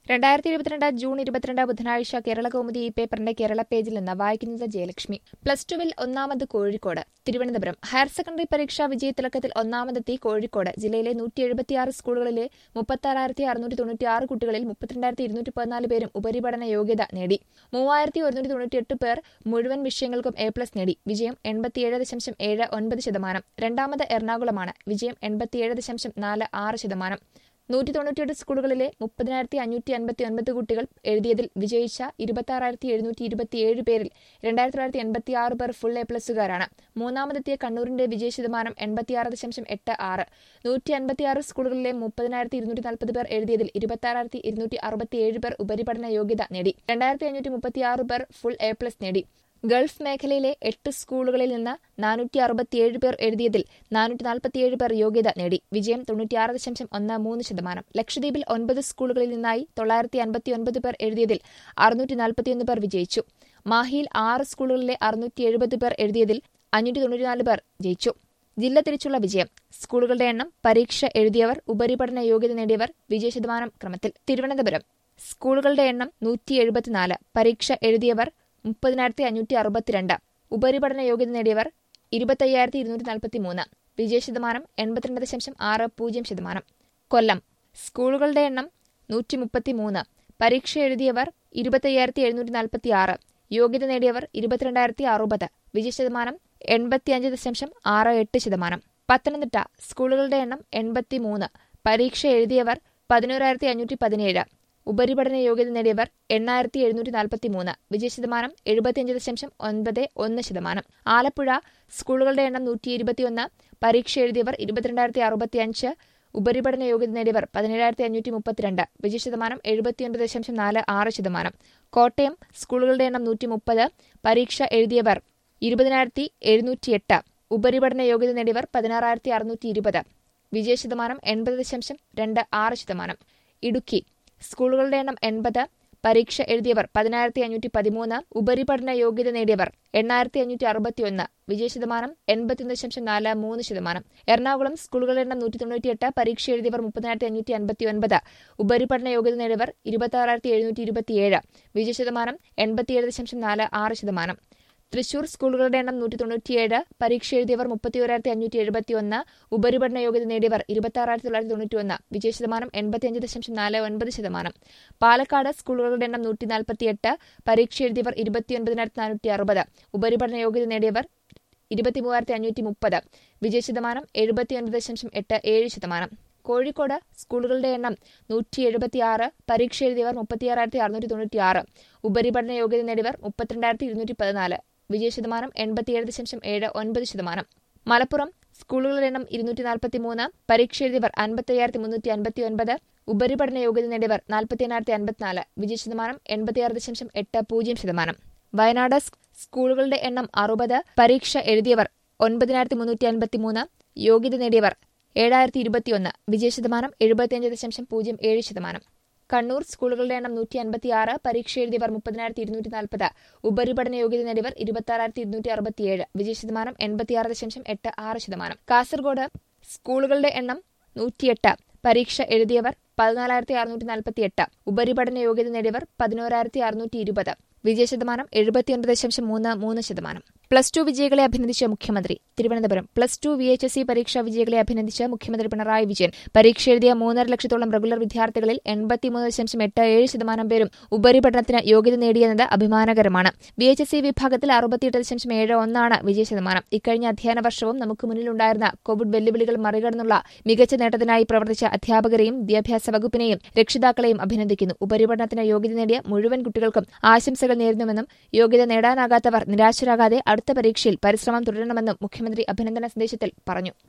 രണ്ടായിരത്തി ഇരുപത്തിരണ്ട് ജൂൺ ഇരുപത്തിരണ്ട് ബുധനാഴ്ച കേരള കൗമുദി ഈ പേപ്പറിന്റെ കേരള പേജിൽ നിന്ന് വായിക്കുന്നത് ജയലക്ഷ്മി പ്ലസ് ടുവിൽ ഒന്നാമത് കോഴിക്കോട് തിരുവനന്തപുരം ഹയർ സെക്കൻഡറി പരീക്ഷാ വിജയത്തിലക്കത്തിൽ ഒന്നാമതെത്തി കോഴിക്കോട് ജില്ലയിലെ നൂറ്റി എഴുപത്തിയാറ് സ്കൂളുകളിലെ മുപ്പത്താറായിരത്തി അറുന്നൂറ്റി തൊണ്ണൂറ്റിയാറ് കുട്ടികളിൽ മുപ്പത്തിരണ്ടായിരത്തി ഇരുന്നൂറ്റി പതിനാല് പേരും ഉപരിപഠന യോഗ്യത നേടി മൂവായിരത്തി ഒരുന്നൂറ്റി തൊണ്ണൂറ്റിയെട്ട് പേർ മുഴുവൻ വിഷയങ്ങൾക്കും എ പ്ലസ് നേടി വിജയം എൺപത്തിയേഴ് ദശാംശം ഏഴ് ഒൻപത് ശതമാനം രണ്ടാമത് എറണാകുളമാണ് വിജയം എൺപത്തിയേഴ് ദശാംശം നാല് ആറ് ശതമാനം നൂറ്റി തൊണ്ണൂറ്റിയെട്ട് സ്കൂളുകളിലെ മുപ്പതിനായിരത്തി അഞ്ഞൂറ്റി അൻപത്തി ഒൻപത് കുട്ടികൾ എഴുതിയതിൽ വിജയിച്ച ഇരുപത്തി എഴുന്നൂറ്റി ഇരുപത്തിയേഴ് പേരിൽ രണ്ടായിരത്തി തൊള്ളായിരത്തി എൺപത്തി ആറ് പേർ ഫുൾ എ പ്ലസുകാരാണ് മൂന്നാമതെത്തിയ കണ്ണൂരിന്റെ വിജയ ശതമാനം എൺപത്തിയാറ് ദശാംശം എട്ട് ആറ് നൂറ്റി അൻപത്തിയാറ് സ്കൂളുകളിലെ മുപ്പതിനായിരത്തി ഇരുന്നൂറ്റി നാൽപ്പത് പേർ എഴുതിയതിൽ ഇരുപത്തി ഇരുന്നൂറ്റി അറുപത്തിയേഴ് പേർ ഉപരിപഠന യോഗ്യത നേടി രണ്ടായിരത്തി അഞ്ഞൂറ്റി മുപ്പത്തിയാറ് പേർ ഫുൾ എ പ്ലസ് നേടി ഗൾഫ് മേഖലയിലെ എട്ട് സ്കൂളുകളിൽ നിന്ന് നാനൂറ്റി അറുപത്തിയേഴ് പേർ എഴുതിയതിൽ നാനൂറ്റി നാൽപ്പത്തിയേഴ് പേർ യോഗ്യത നേടി വിജയം തൊണ്ണൂറ്റിയാറ് ദശാംശം ഒന്ന് മൂന്ന് ശതമാനം ലക്ഷദ്വീപിൽ ഒൻപത് സ്കൂളുകളിൽ നിന്നായി തൊള്ളായിരത്തി അൻപത്തിയൊൻപത് പേർ എഴുതിയതിൽ അറുന്നൂറ്റി നാൽപ്പത്തിയൊന്ന് പേർ വിജയിച്ചു മാഹിയിൽ ആറ് സ്കൂളുകളിലെ അറുന്നൂറ്റി എഴുപത് പേർ എഴുതിയതിൽ അഞ്ഞൂറ്റി തൊണ്ണൂറ്റിനാല് പേർ ജയിച്ചു ജില്ല തിരിച്ചുള്ള വിജയം സ്കൂളുകളുടെ എണ്ണം പരീക്ഷ എഴുതിയവർ ഉപരിപഠന യോഗ്യത നേടിയവർ വിജയശതമാനം ക്രമത്തിൽ തിരുവനന്തപുരം സ്കൂളുകളുടെ എണ്ണം നൂറ്റി എഴുപത്തിനാല് പരീക്ഷ എഴുതിയവർ മുപ്പതിനായിരത്തി അഞ്ഞൂറ്റി അറുപത്തിരണ്ട് ഉപരിപഠന യോഗ്യത നേടിയവർ ഇരുപത്തയ്യായിരത്തി ഇരുന്നൂറ്റി നാൽപ്പത്തി മൂന്ന് വിജയശതമാനം എൺപത്തിരണ്ട് ദശാംശം ആറ് പൂജ്യം ശതമാനം കൊല്ലം സ്കൂളുകളുടെ എണ്ണം നൂറ്റി മുപ്പത്തി മൂന്ന് പരീക്ഷ എഴുതിയവർ ഇരുപത്തയ്യായിരത്തി എഴുന്നൂറ്റി നാൽപ്പത്തി ആറ് യോഗ്യത നേടിയവർ ഇരുപത്തിരണ്ടായിരത്തി അറുപത് വിജയശതമാനം എൺപത്തിയഞ്ച് ദശാംശം ആറ് എട്ട് ശതമാനം പത്തനംതിട്ട സ്കൂളുകളുടെ എണ്ണം എൺപത്തി മൂന്ന് പരീക്ഷ എഴുതിയവർ പതിനോരായിരത്തി അഞ്ഞൂറ്റി പതിനേഴ് ഉപരിപഠന യോഗ്യത നേടിയവർ എണ്ണായിരത്തി എഴുന്നൂറ്റി നാൽപ്പത്തി മൂന്ന് വിജയശതമാനം എഴുപത്തിയഞ്ച് ദശാംശം ഒൻപത് ഒന്ന് ശതമാനം ആലപ്പുഴ സ്കൂളുകളുടെ എണ്ണം നൂറ്റി ഇരുപത്തിയൊന്ന് പരീക്ഷ എഴുതിയവർ ഇരുപത്തിരണ്ടായിരത്തി അറുപത്തിയഞ്ച് ഉപരിപഠന യോഗ്യത നേടിയവർ പതിനേഴായിരത്തി അഞ്ഞൂറ്റി മുപ്പത്തിരണ്ട് വിജയശതമാനം എഴുപത്തിയൊൻപത് ദശാംശം നാല് ആറ് ശതമാനം കോട്ടയം സ്കൂളുകളുടെ എണ്ണം നൂറ്റി മുപ്പത് പരീക്ഷ എഴുതിയവർ ഇരുപതിനായിരത്തി എഴുന്നൂറ്റിയെട്ട് ഉപരിപഠന യോഗ്യത നേടിയവർ പതിനാറായിരത്തി അറുന്നൂറ്റി ഇരുപത് വിജയശതമാനം എൺപത് ദശാംശം രണ്ട് ആറ് ശതമാനം ഇടുക്കി സ്കൂളുകളുടെ എണ്ണം എൺപത് പരീക്ഷ എഴുതിയവർ പതിനായിരത്തി അഞ്ഞൂറ്റി പതിമൂന്ന് ഉപരിപഠന യോഗ്യത നേടിയവർ എണ്ണായിരത്തി അഞ്ഞൂറ്റി അറുപത്തിയൊന്ന് വിജയശതമാനം എൺപത്തിയൊന്ന് ദശാംശം നാല് മൂന്ന് ശതമാനം എറണാകുളം സ്കൂളുകളുടെ എണ്ണം നൂറ്റി തൊണ്ണൂറ്റിയെട്ട് പരീക്ഷ എഴുതിയവർ മുപ്പതിനായിരത്തി അഞ്ഞൂറ്റി അൻപത്തി ഒൻപത് ഉപരിപഠന യോഗ്യത നേടിയവർ ഇരുപത്തി എഴുന്നൂറ്റി ഇരുപത്തിയേഴ് വിജയശതമാനം എൺപത്തിയേഴ് ദശാംശം നാല് ആറ് ശതമാനം തൃശൂർ സ്കൂളുകളുടെ എണ്ണം നൂറ്റി തൊണ്ണൂറ്റിയേഴ് പരീക്ഷ എഴുതിയവർ മുപ്പത്തിയോരായിരത്തി അഞ്ഞൂറ്റി എഴുപത്തിയൊന്ന് ഉപരിപഠന യോഗ്യത നേടിയവർ ഇരുപത്തി തൊള്ളായിരത്തി തൊണ്ണൂറ്റിയൊന്ന് വിജയശതമാനം എൺപത്തിയഞ്ച് ദശാംശം നാല് ഒൻപത് ശതമാനം പാലക്കാട് സ്കൂളുകളുടെ എണ്ണം നൂറ്റി നാൽപ്പത്തിയെട്ട് പരീക്ഷ എഴുതിയവർ ഇരുപത്തിയൊൻപതിനായിരത്തി നാനൂറ്റി അറുപത് ഉപരിപഠന യോഗ്യത നേടിയവർ ഇരുപത്തിമൂവായിരത്തി അഞ്ഞൂറ്റി മുപ്പത് വിജയശതമാനം എഴുപത്തിയൊൻപത് ദശാംശം എട്ട് ഏഴ് ശതമാനം കോഴിക്കോട് സ്കൂളുകളുടെ എണ്ണം നൂറ്റി എഴുപത്തിയാറ് പരീക്ഷ എഴുതിയവർ മുപ്പത്തിയാറായിരത്തി അറുന്നൂറ്റി തൊണ്ണൂറ്റിയാറ് ഉപരിപഠന യോഗ്യത നേടിയവർ മുപ്പത്തിരണ്ടായിരത്തി ഇരുന്നൂറ്റി പതിനാല് വിജയശതമാനം എൺപത്തിയേഴ് ദശാംശം ഏഴ് ഒൻപത് ശതമാനം മലപ്പുറം സ്കൂളുകളുടെ എണ്ണം ഇരുന്നൂറ്റി നാൽപ്പത്തി മൂന്ന് പരീക്ഷ എഴുതിയവർ അൻപത്തയ്യായിരത്തി മുന്നൂറ്റി അൻപത്തി ഒൻപത് ഉപരിപഠന യോഗ്യത നേടിയവർ നാൽപ്പത്തി എണ്ണായിരത്തി അൻപത്തിനാല് വിജയശതമാനം എൺപത്തിയാറ് ദശാംശം എട്ട് പൂജ്യം ശതമാനം വയനാട് സ്കൂളുകളുടെ എണ്ണം അറുപത് പരീക്ഷ എഴുതിയവർ ഒൻപതിനായിരത്തി മുന്നൂറ്റി അൻപത്തി മൂന്ന് യോഗ്യത നേടിയവർ ഏഴായിരത്തി ഇരുപത്തിയൊന്ന് വിജയശതമാനം എഴുപത്തിയഞ്ച് ദശാംശം പൂജ്യം ഏഴ് ശതമാനം കണ്ണൂർ സ്കൂളുകളുടെ എണ്ണം നൂറ്റി അൻപത്തിയാറ് പരീക്ഷ എഴുതിയവർ മുപ്പതിനായിരത്തി ഇരുന്നൂറ്റി നാൽപ്പത് ഉപരിപഠന യോഗ്യത നേടിയവർ ഇരുപത്തി ഇരുന്നൂറ്റി അറുപത്തിയേഴ് വിജയശതമാനം എൺപത്തിയാറ് ദശാംശം എട്ട് ആറ് ശതമാനം കാസർഗോഡ് സ്കൂളുകളുടെ എണ്ണം നൂറ്റിയെട്ട് പരീക്ഷ എഴുതിയവർ പതിനാലായിരത്തി അറുന്നൂറ്റി നാൽപ്പത്തിയെട്ട് ഉപരിപഠന യോഗ്യത നേടിയവർ പതിനോരായിരത്തി അറുന്നൂറ്റി ഇരുപത് വിജയശതമാനം എഴുപത്തിയൊൻപത് ദശാംശം മൂന്ന് മൂന്ന് ശതമാനം പ്ലസ് ടു വിജയികളെ അഭിനന്ദിച്ച മുഖ്യമന്ത്രി Thiruvananthapuram plus two V H S C പരീക്ഷാ വിജയികളെ അഭിനന്ദിച്ച മുഖ്യമന്ത്രി പിണറായി വിജയൻ പരീക്ഷ എഴുതിയ മൂന്നര ലക്ഷത്തോളം റെഗുലർ വിദ്യാർത്ഥികളിൽ എൺപത്തിമൂന്ന് ദശാംശം എട്ട് ഏഴ് ശതമാനം പേരും ഉപരിപഠനത്തിന് യോഗ്യത നേടിയെന്നത് അഭിമാനകരമാണ് വി എച്ച് എസ് സി വിഭാഗത്തിൽ അറുപത്തിയെട്ട് ദശാംശം ഏഴ് ഒന്നാണ് വിജയശതമാനം ഇക്കഴിഞ്ഞ അധ്യയന വർഷവും നമുക്ക് മുന്നിലുണ്ടായിരുന്ന കോവിഡ് വെല്ലുവിളികൾ മറികടന്നുള്ള മികച്ച നേട്ടത്തിനായി പ്രവർത്തിച്ച അധ്യാപകരെയും വിദ്യാഭ്യാസ വകുപ്പിനെയും രക്ഷിതാക്കളെയും അഭിനന്ദിക്കുന്നു ഉപരിപഠനത്തിന് യോഗ്യത നേടിയ മുഴുവൻ കുട്ടികൾക്കും ആശംസകൾ നേരുന്നുവെന്നും യോഗ്യത നേടാനാകാത്തവർ നിരാശരാകാതെ അടുത്ത പരീക്ഷയിൽ പരിശ്രമം തുടരണമെന്നും മുഖ്യമന്ത്രി അഭിനന്ദന സന്ദേശത്തിൽ പറഞ്ഞു